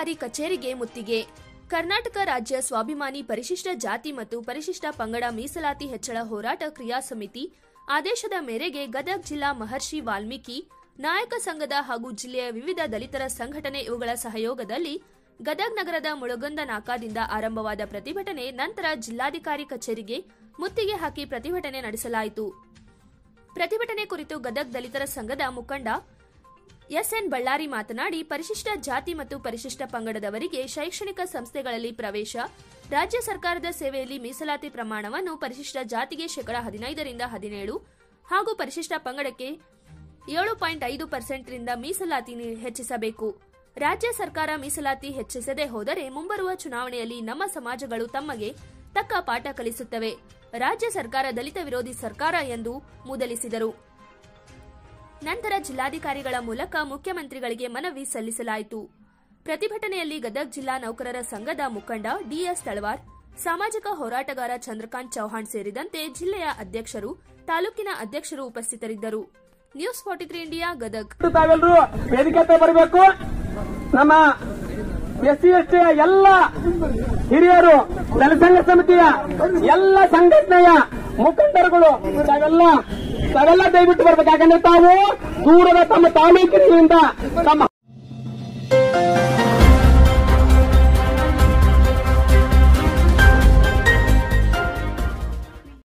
ಜಿಲ್ಲಾಧಿಕಾರಿ ಕಚೇರಿಗೆ ಮುತ್ತಿಗೆ ಕರ್ನಾಟಕ ರಾಜ್ಯ ಸ್ವಾಭಿಮಾನಿ ಪರಿಶಿಷ್ಟ ಜಾತಿ ಮತ್ತು ಪರಿಶಿಷ್ಟ ಪಂಗಡ ಮೀಸಲಾತಿ ಹೆಚ್ಚಳ ಹೋರಾಟ ಕ್ರಿಯಾ ಸಮಿತಿ ಆದೇಶದ ಮೇರೆಗೆ ಗದಗ ಜಿಲ್ಲಾ ಮಹರ್ಷಿ ವಾಲ್ಮೀಕಿ ನಾಯಕ ಸಂಘದ ಹಾಗೂ ಜಿಲ್ಲೆಯ ವಿವಿಧ ದಲಿತರ ಸಂಘಟನೆ ಇವುಗಳ ಸಹಯೋಗದಲ್ಲಿ ಗದಗ ನಗರದ ಮುಳಗೊಂದ ನಾಕಾದಿಂದ ಆರಂಭವಾದ ಪ್ರತಿಭಟನೆ ನಂತರ ಜಿಲ್ಲಾಧಿಕಾರಿ ಕಚೇರಿಗೆ ಮುತ್ತಿಗೆ ಹಾಕಿ ಪ್ರತಿಭಟನೆ ನಡೆಸಲಾಯಿತು ಪ್ರತಿಭಟನೆ ಕುರಿತು ಗದಗ ದಲಿತರ ಸಂಘದ ಮುಖಂಡ ಎಸ್ಎನ್ ಬಳ್ಳಾರಿ ಮಾತನಾಡಿ ಪರಿಶಿಷ್ಟ ಜಾತಿ ಮತ್ತು ಪರಿಶಿಷ್ಟ ಪಂಗಡದವರಿಗೆ ಶೈಕ್ಷಣಿಕ ಸಂಸ್ಥೆಗಳಲ್ಲಿ ಪ್ರವೇಶ ರಾಜ್ಯ ಸರ್ಕಾರದ ಸೇವೆಯಲ್ಲಿ ಮೀಸಲಾತಿ ಪ್ರಮಾಣವನ್ನು ಪರಿಶಿಷ್ಟ ಜಾತಿಗೆ ಶೇಕಡಾ ಹದಿನೈದರಿಂದ ಹದಿನೇಳು ಹಾಗೂ ಪರಿಶಿಷ್ಟ ಪಂಗಡಕ್ಕೆ ಏಳು ಪಾಯಿಂಟ್ ಐದು ಪರ್ಸೆಂಟ್ರಿಂದ ಮೀಸಲಾತಿ ನೀ- ಹೆಚ್ಚಿಸಬೇಕು ರಾಜ್ಯ ಸರ್ಕಾರ ಮೀಸಲಾತಿ ಹೆಚ್ಚಿಸದೆ ಹೋದರೆ ಮುಂಬರುವ ಚುನಾವಣೆಯಲ್ಲಿ ನಮ್ಮ ಸಮಾಜಗಳು ತಮಗೆ ತಕ್ಕ ಪಾಠ ಕಲಿಸುತ್ತವೆ ರಾಜ್ಯ ಸರ್ಕಾರ ದಲಿತ ವಿರೋಧಿ ಸರ್ಕಾರ ಎಂದು ಮೂದಲಿಸಿದರು ನಂತರ ಜಿಲ್ಲಾಧಿಕಾರಿಗಳ ಮೂಲಕ ಮುಖ್ಯಮಂತ್ರಿಗಳಿಗೆ ಮನವಿ ಸಲ್ಲಿಸಲಾಯಿತು ಪ್ರತಿಭಟನೆಯಲ್ಲಿ ಗದಗ ಜಿಲ್ಲಾ ನೌಕರರ ಸಂಘದ ಮುಖಂಡ ಡಿಎಸ್ ತಳವಾರ್ ಸಾಮಾಜಿಕ ಹೋರಾಟಗಾರ ಚಂದ್ರಕಾಂತ್ ಚೌಹಾಣ್ ಸೇರಿದಂತೆ ಜಿಲ್ಲೆಯ ಅಧ್ಯಕ್ಷರು ತಾಲೂಕಿನ ಅಧ್ಯಕ್ಷರು ಉಪಸ್ಥಿತರಿದ್ದರು news forty three India Gadag ತಾವೆಲ್ಲರೂ ವೇದಿಕೆ ಹತ್ರ ಬರಬೇಕು ನಮ್ಮ ಎಸ್ ಸಿ ಎಸ್ ಟಿಯ ಎಲ್ಲ ಹಿರಿಯರು ಜನಸಂಘ ಸಮಿತಿಯ ಎಲ್ಲ ಸಂಘಟನೆಯ ಮುಖಂಡರುಗಳು ತಾವೆಲ್ಲ ತಾವೆಲ್ಲ ದಯವಿಟ್ಟು ಬರ್ಬೇಕು ಯಾಕಂದ್ರೆ ತಾವು ದೂರದ ತಮ್ಮ ತಾಲೂಕಿನಿಂದ ತಮ್ಮ